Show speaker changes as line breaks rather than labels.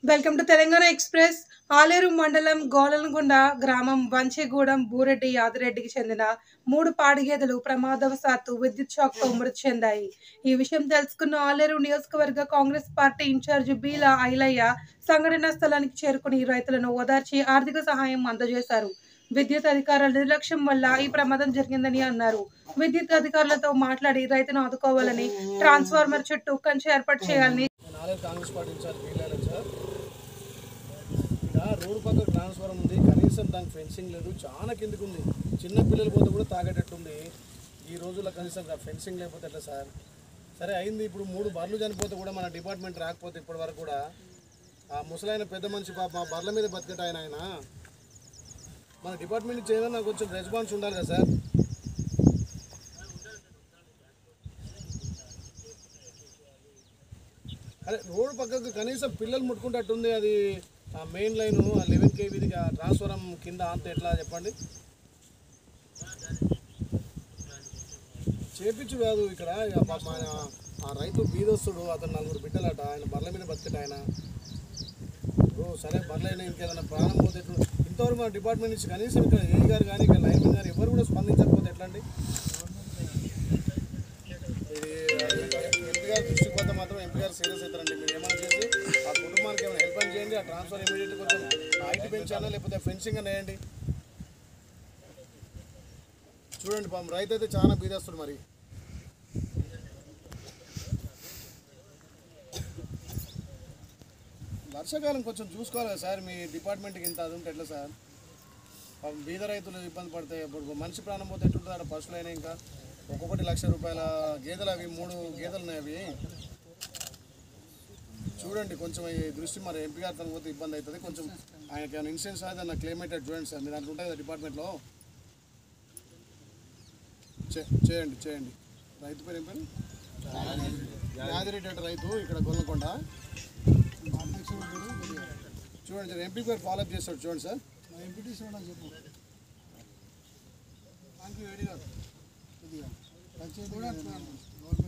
welcome to Telangana express Aleru మండలం గోలనగొండ గ్రామం వంచెగూడెం బూరెడ్డి యాదిరెడ్డికి చెందిన మూడు పాడి గేదెలు ప్రమాదవశాత్తు విద్యుత్ షాక్ తో మృతి చెందాయి ఈ విషయం తెలుసుకున్న ఆలేరు నియోజకవర్గ Congress party in-charge Beela Ailaiah సంఘటనా స్థలానికి చేరుకుని రైతులను ఓదార్చి ఆర్థిక సహాయం అందజేశారు విద్యుత్ అధికారుల నిర్లక్ష్యం వల్ల ఈ ప్రమాదం జరిగిందని అన్నారు విద్యుత్ అధికారులతో మాట్లాడి రైతును ఆదుకోవాలని ట్రాన్స్ఫార్మర్ చుట్టూ కంచె ఏర్పాటు చేయాలని
నేను ఆల్రెడీ కాంగ్రెస్ పార్టీ ఇన్ఛార్జ్ వీళ్ళాను సార్ ఇక్కడ రోడ్డు పక్క ట్రాన్స్ఫారం ఉంది కనీసం దానికి ఫెన్సింగ్ లేదు చాలా కిందికి ఉంది చిన్న పిల్లలు పోతే కూడా తాగేటట్టుంది ఈ రోజుల్లో కనీసం ఫెన్సింగ్ లేకపోతే ఎట్లా సార్ సరే అయింది ఇప్పుడు మూడు బర్రెలు చనిపోతే కూడా మన డిపార్ట్మెంట్ రాకపోతే ఇప్పటి వరకు కూడా ఆ ముసలైన పెద్ద మనిషి పాప మా బర్రెల మీద బతికట ఆయన ఆయన మన డిపార్ట్మెంట్ నుంచి ఏదైనా కొంచెం రెస్పాన్స్ ఉండాలి కదా సార్ అదే రోడ్ పక్కకు కనీసం పిల్లలు ముట్టుకుంటట్టుంది అది ఆ మెయిన్ లైన్ లెవెన్ కేవీది ట్రాన్స్ఫారం కింద అంత ఎట్లా చెప్పండి చేపించు కాదు ఇక్కడ ఇక పాపం ఆయన ఆ రైతు బీదస్తుడు అతను నలుగురు బిడ్డలట ఆయన బర్ల మీద బతికట ఆయన ఓ సరే బర్లైనా ఇంకేదైనా ప్రాణం పోతే ఎట్లు ఇంతవరకు మన డిపార్ట్మెంట్ నుంచి కనీసం ఇక్కడ ఏ గారు కానీ ఇక్కడ లైన్మెన్ గారు ఎవరు కూడా స్పందించకపోతే ఎట్లా అండి ఇది ఎంపీ గారు దృష్టికి పోతే మాత్రం ఎంపీ గారు సీరియస్ అవుతారండి మీరు ఏమైనా చేసి ఆ కుటుంబానికి ఏమైనా హెల్ప్ అని చేయండి ఆ ట్రాన్స్ఫర్ ఇమీడియట్ కొంచెం హైట్ పెంచానా లేకపోతే ఫెన్సింగ్ అని వేయండి చూడండి పాపం రైతు అయితే చాలా బీదేస్తాడు మరి వర్షాకాలం కొంచెం చూసుకోవాలి కదా సార్ మీ డిపార్ట్మెంట్కి ఇంత అది ఉంటే ఎట్లా సార్ పాపం బీద రైతులు ఇబ్బంది పడతాయి ఇప్పుడు మనిషి ప్రాణం పోతే ఎట్లుంటుంది అక్కడ పశువులైనా ఇంకా ఒక్కొక్కటి లక్ష రూపాయల గేదెలు అవి మూడు గేదెలు ఉన్నాయి అవి చూడండి కొంచెం ఈ దృష్టి మరి ఎంపీ గారు తనకు పోతే ఇబ్బంది అవుతుంది కొంచెం ఆయనకి ఏమైనా ఇన్సూరెన్స్ అయితే నాకు క్లెయిమ్ అయితే చూడండి సార్ మీరు దాంట్లో ఉంటుంది కదా డిపార్ట్మెంట్లో చే- చేయండి చేయండి రైతు పేరు ఏం పేరు యాదిరెడ్డి అంటే రైతు ఇక్కడ గొల్లకొండ చూడండి సార్ ఎంపీ పేరు ఫాలోఅప్ చేస్తాడు చూడండి సార్ ఎంపీటీసీ చెప్పు థ్యాంక్ యూ వెరీ గుడ్